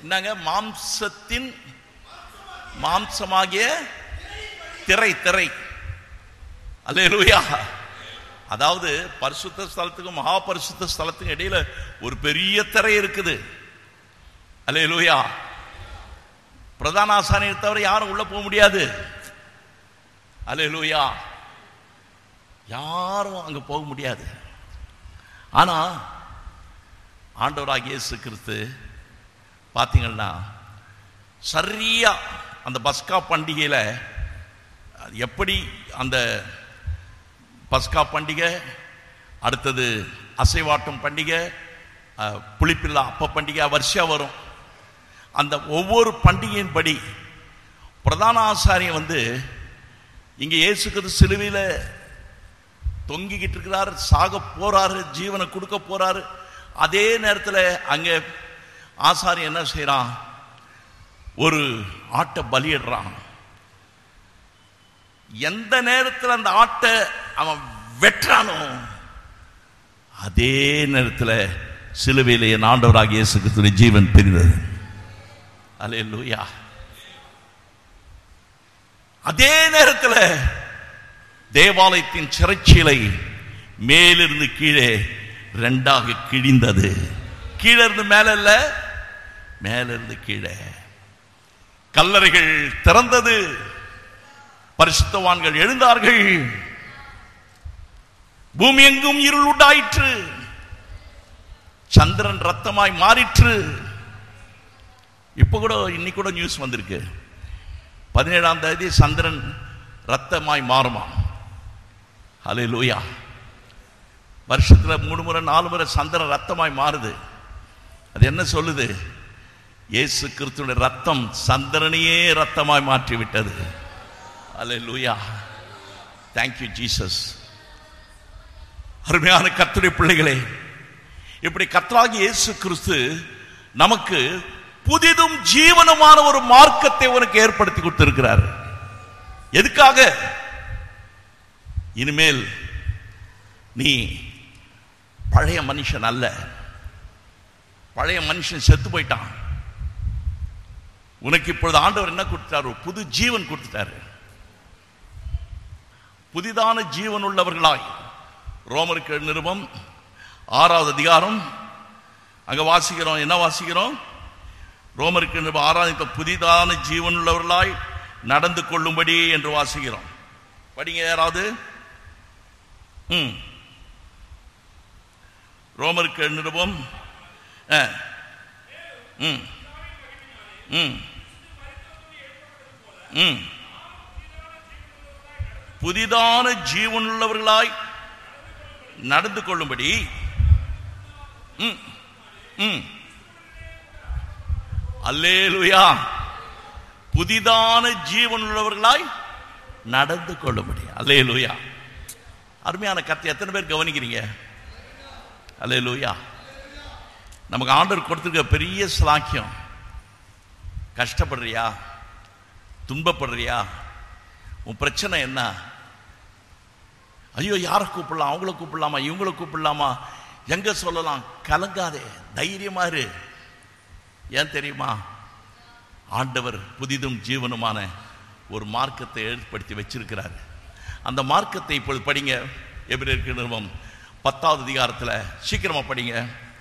என்னங்க மாம்சத்தின் மாம்சமாகிய திரை திரை அல்லேலூயா அதாவது பரிசுத்த ஸ்தலத்துக்கும் மகா பரிசுத்த ஸ்தலத்துக்கும் இடையில ஒரு பெரிய திரை இருக்குது அல்லேலூயா பிரதான ஆசானியை தவிர யாரும் உள்ள போக முடியாது அல்லேலூயா யாரும் அங்க போக முடியாது ஆனா ஆண்டவராகிய இயேசு கிறிஸ்து பார்த்தீங்கன்னா சரியா அந்த பஸ்கா பண்டிகையில் எப்படி அந்த பஸ்கா பண்டிகை அடுத்தது அசைவாட்டம் பண்டிகை அஹ், புளிப்பில்லா அப்ப பண்டிகை வருஷம் வரும் அந்த ஒவ்வொரு பண்டிகையின் படி பிரதான ஆசாரியன் வந்து இங்க இயேசு கிறிஸ்து சிலுவையில தொங்கிக்கிட்டு இருக்கிறார் சாக போறாரு ஜீவனை கொடுக்க போறாரு அதே நேரத்தில் அங்க ஆசாரியன் என்ன செய்றான் ஒரு ஆட்டை பலியிடுறான் எந்த நேரத்தில் அந்த ஆட்டை அவன் வெட்டுறானோ அதே நேரத்தில் சிலுவையில் என் ஆண்டவராக இயேசு கிறிஸ்துவின் ஜீவன் பிரிந்தது அல்லேலூயா அதே நேரத்தில் தேவாலயத்தின் சிறைச்சீலை மேலிருந்து கீழே ரெண்டாக கிழிந்தது கீழே இருந்து மேல இல்ல மேல இருந்து கீழே கல்லறைகள் திறந்தது பரிசுத்தவான்கள் எழுந்தார்கள் பூமி எங்கும் இருள் உண்டாயிற்று சந்திரன் ரத்தமாய் மாறிற்று இப்ப கூட இன்னைக்கு கூட நியூஸ் வந்திருக்கு பதினேழாம் தேதி சந்திரன் ரத்தமாய் மாறுமா ஹலே லூயா வருஷத்துல மூணு முறை நாலு முறை சந்திரன் ரத்தமாய் மாறுது அது என்ன சொல்லுது இயேசு கிறிஸ்துடைய ரத்தம் சந்திரனையே ரத்தமாய் மாற்றி விட்டது ஹலே லூயா தேங்க்யூ ஜீசஸ் அருமையான கர்த்தருடைய பிள்ளைகளே இப்படி கர்த்தராகி இயேசு கிறிஸ்து நமக்கு புதிதும் ஜீவனமான ஒரு மார்க்கத்தை உனக்கு ஏற்படுத்தி கொடுத்திருக்கிறார் எதுக்காக இனிமேல் நீ பழைய மனுஷன் அல்ல பழைய மனுஷன் செத்து போயிட்டான் உனக்கு இப்பொழுது ஆண்டவர் என்ன கொடுத்தாரு புது ஜீவன் கொடுத்துட்டாரு புதிதான ஜீவன் உள்ளவர்களாய் ரோமருக்கு நிருபம் ஆறாவது அதிகாரம் அங்க வாசிக்கிறோம் என்ன வாசிக்கிறோம் ரோமருக்கு நிருபம் ஆறாவது புதிதான ஜீவன் உள்ளவர்களாய் நடந்து கொள்ளும்படி என்று வாசிக்கிறோம் படிங்க யாராவது ம் ரோமருக்கு நிருபம் ஆ. ம் ம் ம் புதிதான ஜீவனுள்ளவர்களாய் நடந்து கொள்ளும்படி ம் ம் அல்லேலுயா புதிதான ஜீவனுள்ளவர்களாய் நடந்து கொள்ளும்படி அல்லேலுயா அருமையான கத்தை எத்தனை பேர் கவனிக்கிறீங்க அல்லேலுயா நமக்கு ஆண்டவர் கொடுத்துருக்க பெரிய ஸ்லாக்கியம் கஷ்டப்படுறியா துன்பப்படுறியா உன் பிரச்சனை என்ன ஐயோ யாரை கூப்பிடலாம் அவங்கள கூப்பிடலாமா இவங்கள கூப்பிடலாமா எங்க சொல்லலாம் கலங்காதே தைரியமா இரு ஏன் தெரியுமா ஆண்டவர் புதிதும் ஜீவனுமான ஒரு மார்க்கத்தை ஏற்படுத்தி வச்சிருக்கிறார் அந்த மார்க்கத்தை இப்பொழுது படிங்க எபிரேற்கு நிறுவம் பத்தாவது அதிகாரத்தில் சீக்கிரமா படிங்க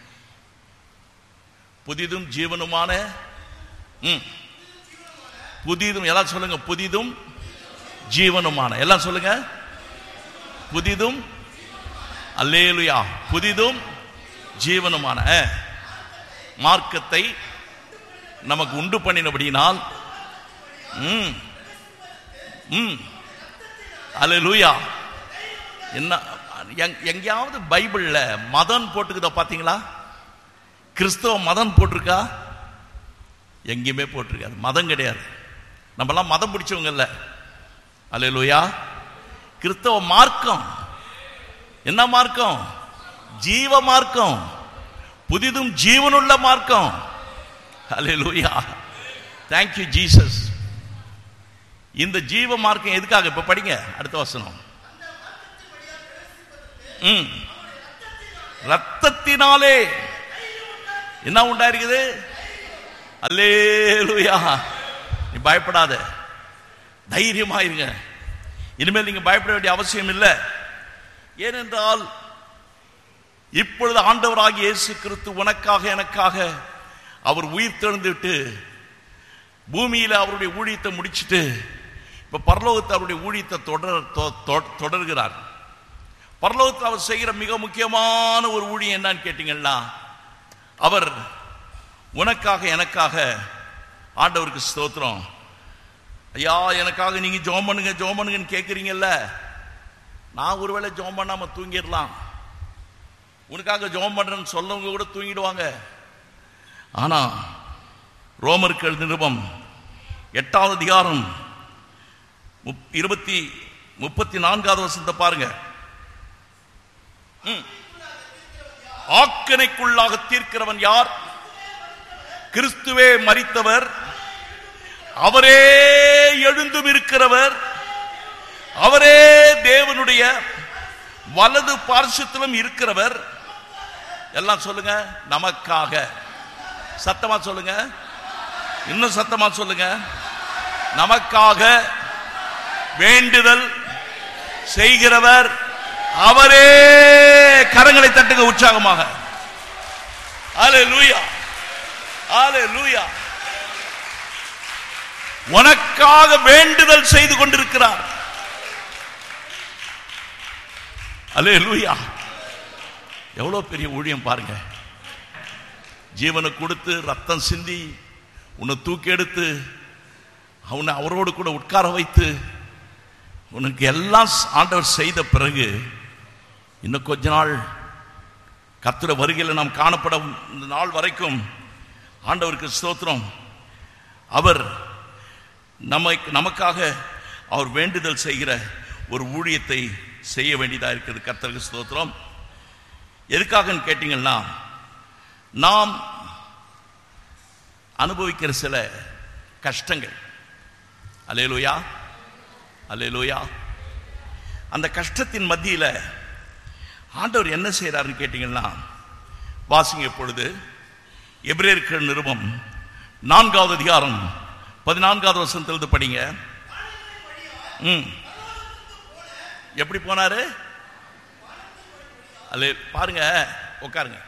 புதிதும் ஜீவனுமான ம், புதிதும் எல்லாம் சொல்லுங்க புதிதும் ஜீவனுமான எல்லாம் சொல்லுங்க புதிதும் அல்லேலுயா புதிதும் ஜீவனுமான மார்க்கத்தை நமக்கு உண்டு பண்ணினபடியினால் ம் ம் அல்லேலூயா என்ன எங்- எங்கேயாவது பைபிள்ல மதம் போட்டுக்குதா பாத்தீங்களா கிறிஸ்தவ மதம் போட்டிருக்கா எங்கேயுமே போட்டிருக்காது மதம் கிடையாது நம்மலாம் மதம் பிடிச்சவங்க இல்ல அல்லேலூயா கிறிஸ்தவ மார்க்கம் என்ன மார்க்கம் ஜீவ மார்க்கம் புதிதும் ஜீவனுள்ள மார்க்கம் அல்லேலூயா thank you ஜீசஸ் இந்த ஜீவ மார்க்கம் எதுக்காக இப்ப படிங்க அடுத்த வசனம் ம் ரத்தத்தினாலே என்ன உண்டாயிருக்குது அல்லேலூயா நீ பயப்படாத தைரியமா இருங்க இனிமேல் நீங்க பயப்பட வேண்டிய அவசியம் இல்லை ஏனென்றால் இப்பொழுது ஆண்டவராகிய இயேசு கிறிஸ்து உனக்காக எனக்காக அவர் உயிர் தெழுந்துவிட்டு பூமியில அவருடைய ஊழியத்தை முடிச்சிட்டு இப்ப பரலோகத்தை அவருடைய ஊழியத்தை தொடர் தொ- தொ- தொடர்கிறார் பரலோகத்தில் அவர் செய்கிற மிக முக்கியமான ஒரு ஊழியம் என்னன்னு கேட்டீங்கன்னா அவர் உனக்காக எனக்காக ஆண்டவருக்கு ஸ்தோத்திரம் ஐயா எனக்காக நீங்க ஜோம் பண்ணுங்க ஜோம் பண்ணுங்கன்னு கேட்குறீங்கல்ல நான் ஒருவேளை ஜோம் பண்ணாம தூங்கிடலாம் உனக்காக ஜோம் பண்றேன்னு சொல்லவங்க கூட தூங்கிடுவாங்க ஆனா ரோமர்கள் நிருபம் எட்டாவது அதிகாரம் முப்- இருபத்தி முப்பத்தி நான்காவது வசனத்தை பாருங்க ம். ஆக்கனைக்குள்ளாக தீர்க்கிறவன் யார் கிறிஸ்துவே மரித்தவர் அவரே எழுந்தும் இருக்கிறவர் அவரே தேவனுடைய வலது பார்சத்திலும் இருக்கிறவர் எல்லாம் சொல்லுங்க நமக்காக சத்தமா சொல்லுங்க இன்னும் சத்தமா சொல்லுங்க நமக்காக வேண்டுதல் செய்கிறவர் அவரே கரங்களை தட்டுங்க உற்சாகமாக அல்லேலூயா அல்லேலூயா உனக்காக வேண்டுதல் செய்து கொண்டிருக்கிறார் அல்லேலூயா எவ்வளவு பெரிய ஊழியம் பாருங்க ஜீவனை கொடுத்து ரத்தம் சிந்தி உன்னை தூக்கி எடுத்து அவனை அவரோடு கூட உட்கார வைத்து உனக்கு எல்லாம் ஆண்டவர் செய்த பிறகு இன்னும் கொஞ்ச நாள் கர்த்தர வருகையில் நாம் காணப்படும் இந்த நாள் வரைக்கும் ஆண்டவருக்கு ஸ்தோத்திரம் அவர் நம்மை நமக்காக அவர் வேண்டுதல் செய்கிற ஒரு ஊழியத்தை செய்ய வேண்டியதாக இருக்குது கர்த்தருக்கு ஸ்தோத்திரம் எதுக்காகன்னு கேட்டீங்கன்னா நாம் அனுபவிக்கிற சில கஷ்டங்கள் அலேலுயா அலேலுயா அந்த கஷ்டத்தின் மத்தியில ஆண்டவர் என்ன செய்யறாருன்னு கேட்டீங்கன்னா வாசிங்க இப்பொழுது எபிரேயர்கள் நிருபம் நான்காவது அதிகாரம் பதினான்காவது வசனத்திலிருந்து படிங்க ம் எப்படி போனாரு அல்ல பாருங்க உட்காருங்க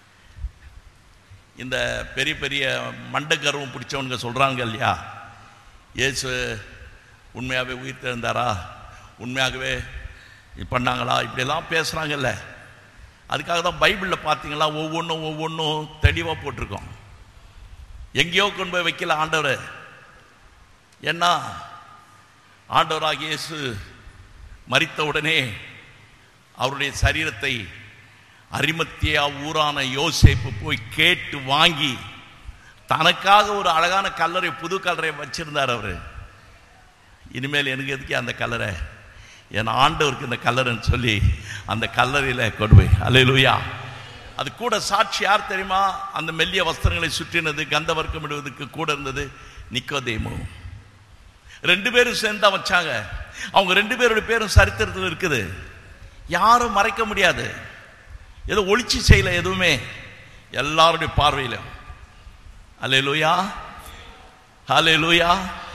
இந்த பெரிய பெரிய மண்ட கர்வம் பிடிச்சவனுங்க சொல்றாங்க இல்லையா இயேசு உண்மையாகவே உயிர் தெரிந்தாரா உண்மையாகவே இது பண்ணாங்களா இப்படியெல்லாம் பேசுகிறாங்கல்ல அதுக்காக தான் பைபிளில் பார்த்தீங்களா ஒவ்வொன்றும் ஒவ்வொன்றும் தெளிவாக போட்டிருக்கோம் எங்கேயோ கொண்டு போய் வைக்கல ஆண்டவர் ஏன்னா ஆண்டவராகிய இயேசு மரித்த உடனே அவருடைய சரீரத்தை அரிமத்தியா ஊரான யோசேப்பு போய் கேட்டு வாங்கி தனக்காக ஒரு அழகான கல்லறை புது கல்லறை வச்சிருந்தார் அவரு இனிமேல் எனக்கு எதுக்கு அந்த கல்லறை என் ஆண்டவருக்கு இந்த கல்லறைன்னு சொல்லி அந்த கல்லறையில் கொண்டு போய் அல்லேலூயா அது கூட சாட்சி யார் தெரியுமா அந்த மெல்லிய வஸ்திரங்களை சுற்றினது கந்த வர்க்கம் இடுவதற்கு கூட இருந்தது நிக்கோதேமு ரெண்டு பேரும் சேர்ந்து தான் வச்சாங்க அவங்க ரெண்டு பேருடைய பேரும் சரித்திரத்தில் இருக்குது யாரும் மறைக்க முடியாது ஏதோ ஒளிச்சு செய்யல எதுவுமே எல்லாருடைய பார்வையில அல்லேலூயா ஹalleluya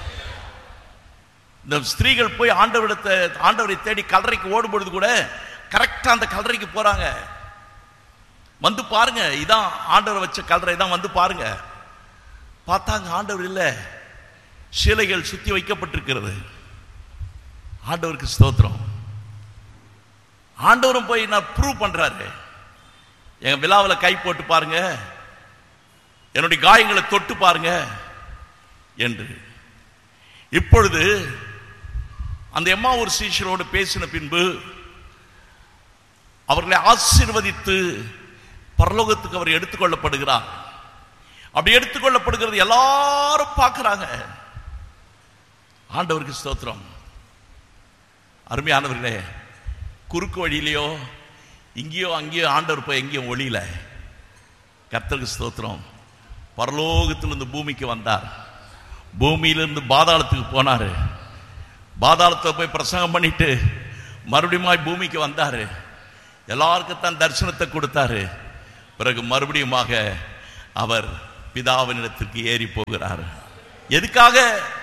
இந்த ஸ்திரீகள் போய் ஆண்டவரிடத்தை ஆண்டவரை தேடி கல்லறைக்கு ஓடும்பொழுது கூட கரெக்டா அந்த கல்லறைக்கு போறாங்க வந்து பாருங்க இதான் ஆண்டவர் வச்ச கல்லறை தான் வந்து பாருங்க பார்த்தாங்க ஆண்டவர் இல்லை சிலைகள் சுத்தி வைக்கப்பட்டிருக்கிறது ஆண்டவருக்கு ஸ்தோத்திரம் ஆண்டவரும் போய் நான் ப்ரூவ் பண்றாரு என் விழாவில் கை போட்டு பாருங்க என்னுடைய காயங்களை தொட்டு பாருங்க என்று இப்பொழுது அந்த எம்மா ஒரு சீஷரோடு பேசின பின்பு அவர்களை ஆசீர்வதித்து பரலோகத்துக்கு அவர் எடுத்துக்கொள்ளப்படுகிறார் அப்படி எடுத்துக்கொள்ளப்படுகிறது எல்லாரும் பார்க்கறாங்க ஆண்டவருக்கு ஸ்தோத்திரம் அருமையானவர்களே குறுக்கு வழியிலையோ இங்கேயோ அங்கேயோ ஆண்டவர் போய் எங்கேயும் ஒளியில கர்த்தருக்கு ஸ்தோத்திரம் பரலோகத்திலிருந்து பூமிக்கு வந்தார் பூமியிலிருந்து பாதாளத்துக்கு போனாரு பாதாளத்தை போய் பிரசங்கம் பண்ணிட்டு மறுபடியும் பூமிக்கு வந்தாரு எல்லாருக்கும் தான் தரிசனத்தை கொடுத்தாரு பிறகு மறுபடியுமாக அவர் பிதாவினிடத்திற்கு ஏறி போகிறார் எதுக்காக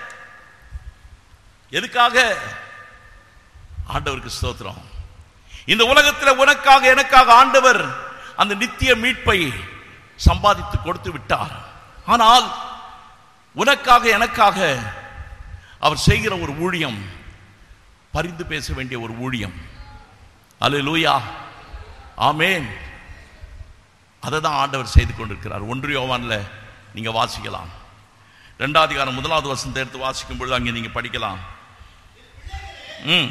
எதுக்காக ஆண்டவருக்கு ஸ்தோத்திரம் இந்த உலகத்தில் உனக்காக எனக்காக ஆண்டவர் அந்த நித்திய மீட்பை சம்பாதித்து கொடுத்து விட்டார் ஆனால் உனக்காக எனக்காக அவர் செய்கிற ஒரு ஊழியம் பரிந்து பேச வேண்டிய ஒரு ஊழியம் அல்லேலூயா ஆமேன் அதை தான் ஆண்டவர் செய்து கொண்டிருக்கிறார் ஒன்று யோவான்ல நீங்க வாசிக்கலாம் ரெண்டாவது அதிகாரம் முதலாவது வசனத்தை எடுத்து வாசிக்கும் பொழுது அங்கே நீங்க படிக்கலாம் ம்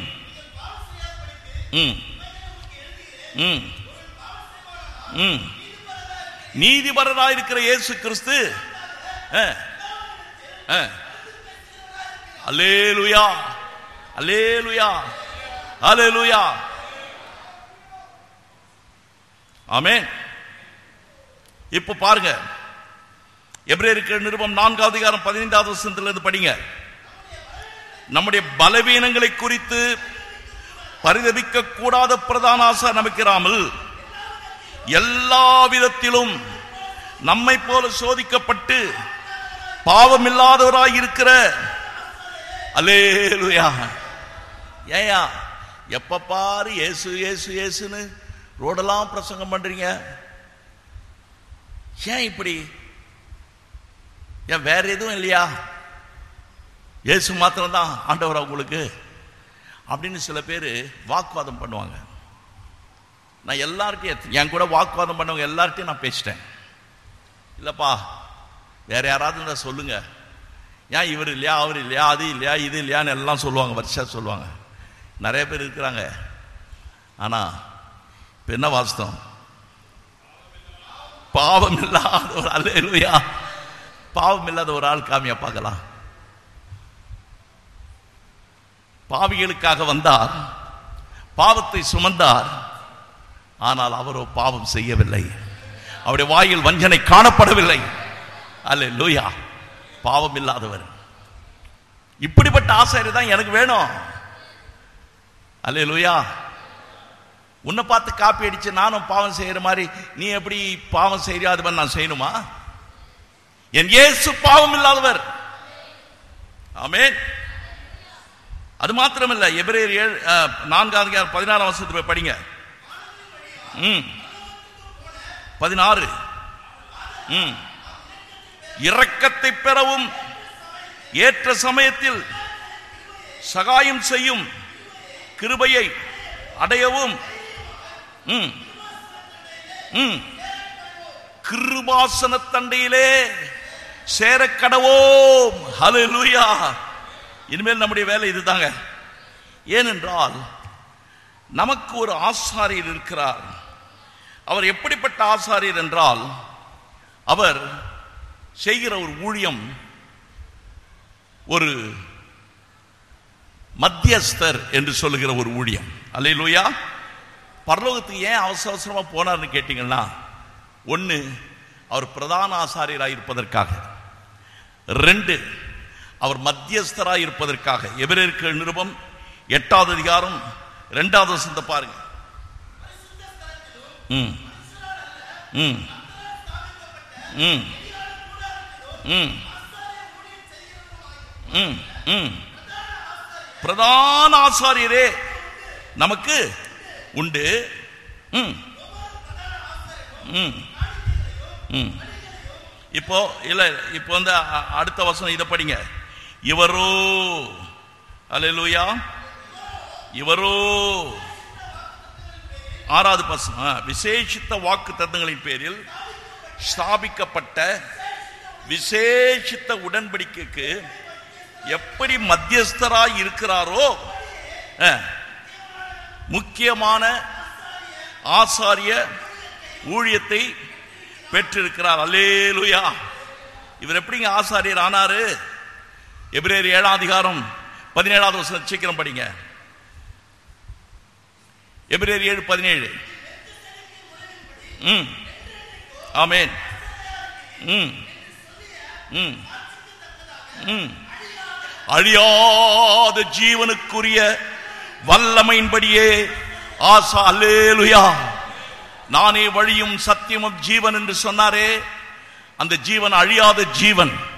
ம் ம் ம் நீதிபரராயிருக்கிற இயேசு கிறிஸ்து அஹ், அஹ். அல்லேலுயா அல்லேலுயா அல்லேலுயா ஆமென் இப்ப பாருங்க எபிரேயருக்கு நிருபம் நான்காவது அதிகாரம் பதினைந்தாவது வசனத்திலிருந்து படிங்க நம்முடைய பலவீனங்களை குறித்து பரிதபிக்க கூடாத பிரதான ஆசை நமக்கிறாமல் எல்லா விதத்திலும் நம்மை போல சோதிக்கப்பட்டு பாவமில்லாதவராய் இருக்கிற அல்லேலுயா ஏயா எப்ப பாரு இயேசு இயேசு இயேசுன்னு ரோடெல்லாம் பிரசங்கம் பண்றீங்க ஏன் இப்படி ஏன் வேற எதுவும் இல்லையா இயேசு மாத்திரம் தான் ஆண்டவர் உங்களுக்கு அப்படின்னு சில பேர் வாக்குவாதம் பண்ணுவாங்க நான் எல்லார்ட்டையும் என் கூட வாக்குவாதம் பண்ணவங்க எல்லார்ட்டையும் நான் பேசிட்டேன் இல்லப்பா வேற யாராவது இருந்தா சொல்லுங்க ஏன் இவர் இல்லையா அவர் இல்லையா அது இல்லையா இது இல்லையான்னு எல்லாம் சொல்லுவாங்க வருஷா சொல்லுவாங்க நிறைய பேர் இருக்கிறாங்க ஆனா இப்ப என்ன வாஸ்தவம் பாவம் இல்லாத ஒரு அல்லேலூயா பாவம் இல்லாத ஒரு ஆள் காமியா பார்க்கலாம் பாவிகளுக்காக வந்தார் பாவத்தை சுமந்தார் ஆனால் அவரோ பாவம் செய்யவில்லை அவருடைய வாயில் வஞ்சனை காணப்படவில்லை அல்ல லூயா பாவம் இல்லாதவர் இப்படிப்பட்ட ஆசாரி தான் எனக்கு வேணும் அல்ல லூயா உன்னை பார்த்து காப்பி அடிச்சு நானும் பாவம் செய்யற மாதிரி நீ எப்படி பாவம் செய்யறியா அது மாதிரி நான் செய்யணுமா என் இயேசு பாவம் இல்லாதவர் ஆமென் அது மாத்திரமல்ல எபிரேயர் ஏழு அஹ், நான்காவது அதிகாரம் பதினாறாம் வருஷத்துக்கு போய் படிங்க ம் பதினாறு ம் இரக்கத்தை பெறவும் ஏற்ற சமயத்தில் சகாயம் செய்யும் கிருபையை அடையவும் ம் ம் கிருபாசன தண்டையிலே சேரக்கடவோம் ஹalleluya இனிமேல் நம்முடைய வேலை இதுதாங்க ஏனென்றால் நமக்கு ஒரு ஆசாரியர் இருக்கிறார் அவர் எப்படிப்பட்ட ஆசாரியர் என்றால் அவர் செய்கிற ஒரு ஊழியம் ஒரு மத்தியஸ்தர் என்று சொல்லுகிற ஒரு ஊழியம் அல்லேலூயா பரலோகத்துக்கு ஏன் அவசர அவசரமா போனார்னு கேட்டீங்கன்னா ஒன்று அவர் பிரதான ஆசாரியராக இருப்பதற்காக ரெண்டு அவர் மத்தியஸ்தராக இருப்பதற்காக எபிரேயருக்கு நிருபம் எட்டாவது அதிகாரம் ரெண்டாவது வசனத்தை பாருங்க ம் ம் ம் ம் ம் ம் பிரதான ஆசாரியரே நமக்கு உண்டு ம் ம் ம் இப்போ இல்ல இப்போ வந்து அ- அடுத்த வசனம் இதை படிங்க இவரோ அல்லேலூயா இவரோ ஆறாவது பசங்க விசேஷித்த வாக்கு தத்தங்களின் பேரில் ஸ்தாபிக்கப்பட்ட விசேஷித்த உடன்படிக்கைக்கு எப்படி மத்தியஸ்தராய் இருக்கிறாரோ அஹ், முக்கியமான ஆசாரிய ஊழியத்தை பெற்றிருக்கிறார் அல்லேலுயா இவர் எப்படிங்க ஆசாரியர் ஆனாரு எபிரேயர் ஏழாம் அதிகாரம் பதினேழாவது வருஷம் சீக்கிரம் படிங்க எபிரேயர் ஏழு பதினேழு ம் ஆமென் ம் ம் ம் அழியாத ஜீவனுக்குரிய வல்லமையின்படியே ஆசா அல்லேலுயா நானே வழியும் சத்தியமும் ஜீவன் என்று சொன்னாரே அந்த ஜீவன் அழியாத ஜீவன்